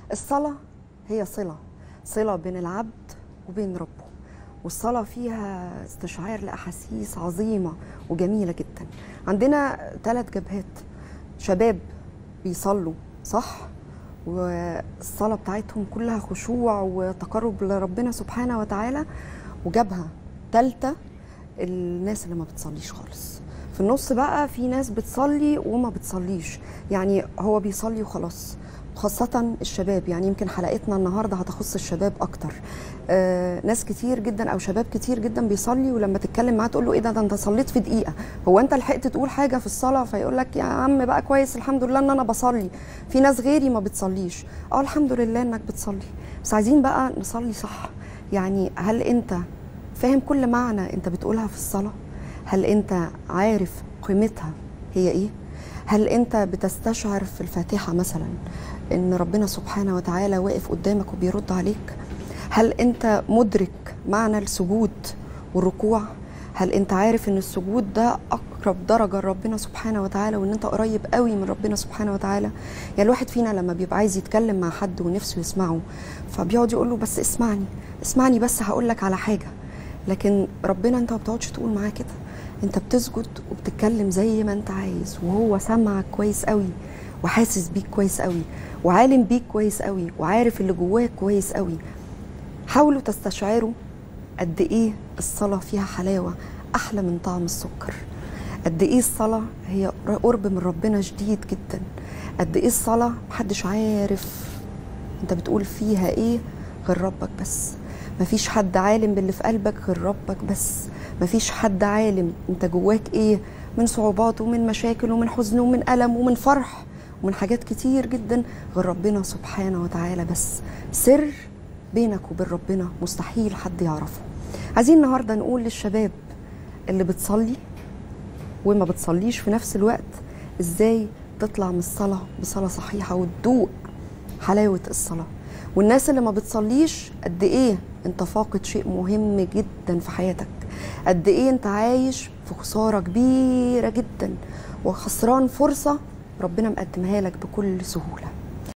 الصلاة هي صلة صلة بين العبد وبين ربه والصلاة فيها استشعار لأحاسيس عظيمة وجميلة جدا عندنا ثلاث جبهات شباب بيصلوا صح والصلاة بتاعتهم كلها خشوع وتقرب لربنا سبحانه وتعالى وجبهة ثالثة الناس اللي ما بتصليش خالص في النص بقى في ناس بتصلي وما بتصليش يعني هو بيصلي وخلاص خاصة الشباب يعني يمكن حلقتنا النهاردة هتخص الشباب أكتر آه ناس كتير جدا أو شباب كتير جدا بيصلي ولما تتكلم معاه تقول له إيه ده ده أنت صليت في دقيقة هو أنت لحقت تقول حاجة في الصلاة فيقول لك يا عم بقى كويس الحمد لله إن أنا بصلي في ناس غيري ما بتصليش أه الحمد لله إنك بتصلي بس عايزين بقى نصلي صح يعني هل أنت فاهم كل معنى أنت بتقولها في الصلاة هل أنت عارف قيمتها هي إيه هل أنت بتستشعر في الفاتحة مثلا ان ربنا سبحانه وتعالى واقف قدامك وبيرد عليك هل انت مدرك معنى السجود والركوع هل انت عارف ان السجود ده اقرب درجه لربنا سبحانه وتعالى وان انت قريب قوي من ربنا سبحانه وتعالى يعني الواحد فينا لما بيبقى عايز يتكلم مع حد ونفسه يسمعه فبيقعد يقول له بس اسمعني اسمعني بس هقول لك على حاجه لكن ربنا انت ما بتقعدش تقول معاه كده انت بتسجد وبتتكلم زي ما انت عايز وهو سامعك كويس قوي وحاسس بيك كويس قوي وعالم بيك كويس قوي وعارف اللي جواك كويس قوي حاولوا تستشعروا قد ايه الصلاه فيها حلاوه احلى من طعم السكر قد ايه الصلاه هي قرب من ربنا شديد جدا قد ايه الصلاه محدش عارف انت بتقول فيها ايه غير ربك بس مفيش حد عالم باللي في قلبك غير ربك بس مفيش حد عالم انت جواك ايه من صعوبات ومن مشاكل ومن حزن ومن ألم ومن فرح ومن حاجات كتير جدا غير ربنا سبحانه وتعالى بس سر بينك وبين ربنا مستحيل حد يعرفه عايزين النهارده نقول للشباب اللي بتصلي وما بتصليش في نفس الوقت ازاي تطلع من الصلاة بصلاة صحيحة وتدوق حلاوة الصلاة والناس اللي ما بتصليش قد ايه انت فاقد شيء مهم جدا في حياتك قد ايه انت عايش في خسارة كبيرة جدا وخسران فرصة ربنا مقدمها لك بكل سهولة